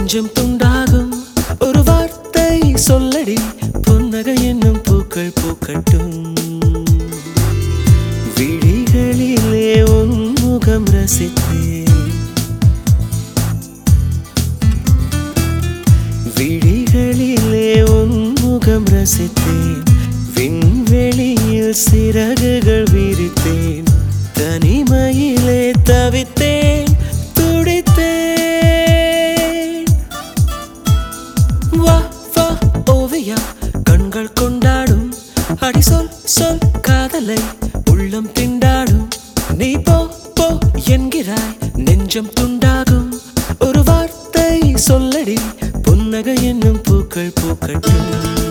நெஞ்சம் துண்டாகும் ஒரு வார்த்தை சொல்லடி புன்னகை என்னும் பூக்கள் பூக்கட்டும் விழிகளிலே உன் முகம் ரசித்தேன் விழிகளிலே உன் முகம் ரசித்தேன் விண்வெளியில் சிறகுகள் விரித்தேன் தனிமையிலே தவித்தேன் துடித்தேன் வா வா ஓவியா கண்கள் கொண்டாடும் அடி சொல் சொல் காதலை உள்ளம் திண்டாடும் நீ போ போ என்கிறாய் நெஞ்சம் துண்டாகும் ஒரு வார்த்தை சொல்லடி புன்னகை என்னும் பூக்கள் பூக்கட்டும்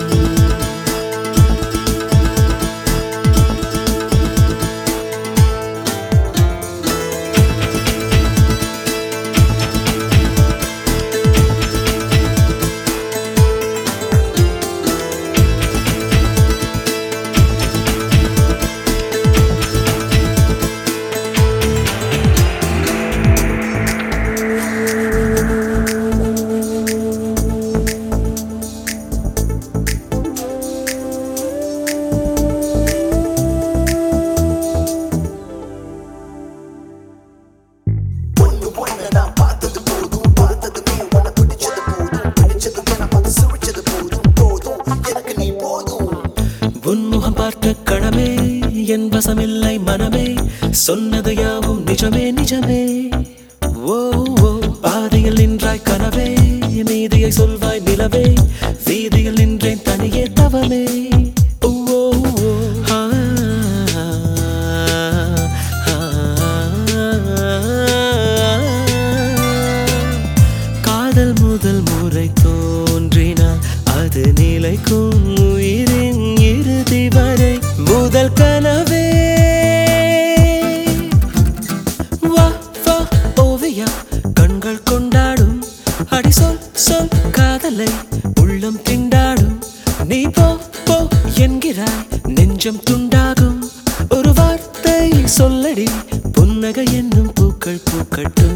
ஒண்ணு ஒண்ணு நான் பார்த்தது போதும் பார்த்ததுமே உன்னை பிடிச்சது போதும் பிடிச்சது என பார்த்து சிரிச்சது போதும் போதும் எனக்கு நீ போதும் உன்முகம் பார்த்த கணமே என் வசமில்லை மனமே சொன்னது யாவும் நிஜமே நிஜமே ஓ ஓ பாதையில் நின்றாய் கனவே நீதியை சொல்வாய் நிலவே வீதியில் நின்றேன் தனியே தவமே ஓ, ஓ, ஓ. ஆ, ஆ, ஆ. காதல் முதல் முறை தோன்றினால் அது நிலைக்கும் உயிரின் இறுதி வரை முதல் கனவே வா வா ஓவியா கண்கள் கொண்டாடும் அடி சொல் சொல் காதலை உள்ளம் திண்டாடும் நீ போ போ என்கிறாய் நெஞ்சம் துண்டாகும் ஒரு வார்த்தை சொல்லடி புன்னகை என்னும் பூக்கள் பூக்கட்டும்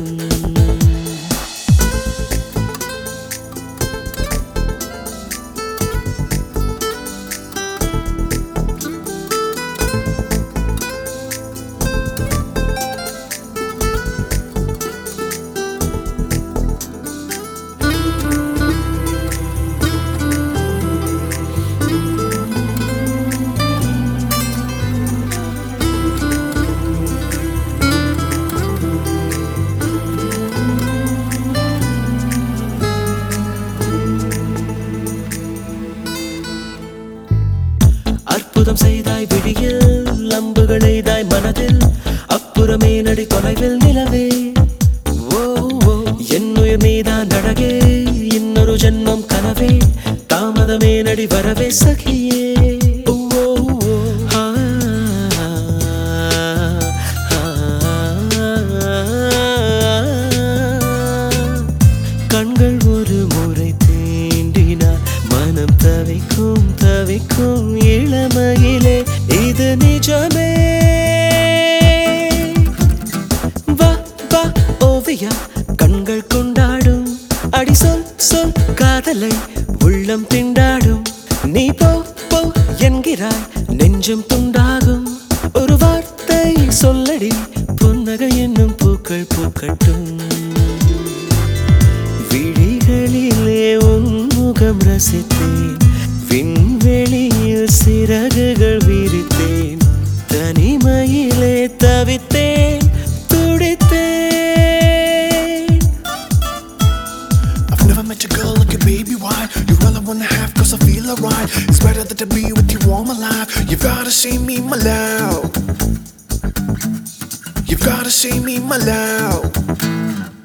அற்புதம் செய்தாய் விடியில் அம்புகள் எய்தாய் மனதில் அப்புறமே நடி தொலைவில் நிலவே ஓ ஓ என் உயிர் நீதான் அழகே இன்னொரு ஜென்மம் கனவே தாமதமே நடி வரவே சகியே ஓ, ஓ, ஓ. ஆ, ஆ, ஆ. கண்கள் ஒரு முறை தீண்டினார் மனம் தவிக்கும் தவிக்கும் இளமையிலே இது நிஜமே வா வா ஓவியா கண்கள் கொண்டாடும் அடி சொல் சொல் காதலை உள்ளம் திண்டாடும் நீ போ போ என்கிறாய் நெஞ்சம் துண்டாகும் ஒரு வார்த்தை சொல்லடி புன்னகை என்னும் பூக்கள் பூக்கட்டும் விழிகளிலே உன் முகம் ரசித்தேன் விண்வெளியில் சிறகுகள் விரித்தேன் தனிமையிலே தவித்தேன் துடித்தேன் I've never met a girl like a baby why You all I wanna have cause I feel alright It's better than to be with you all my life You've gotta see me my love You've gotta see me my love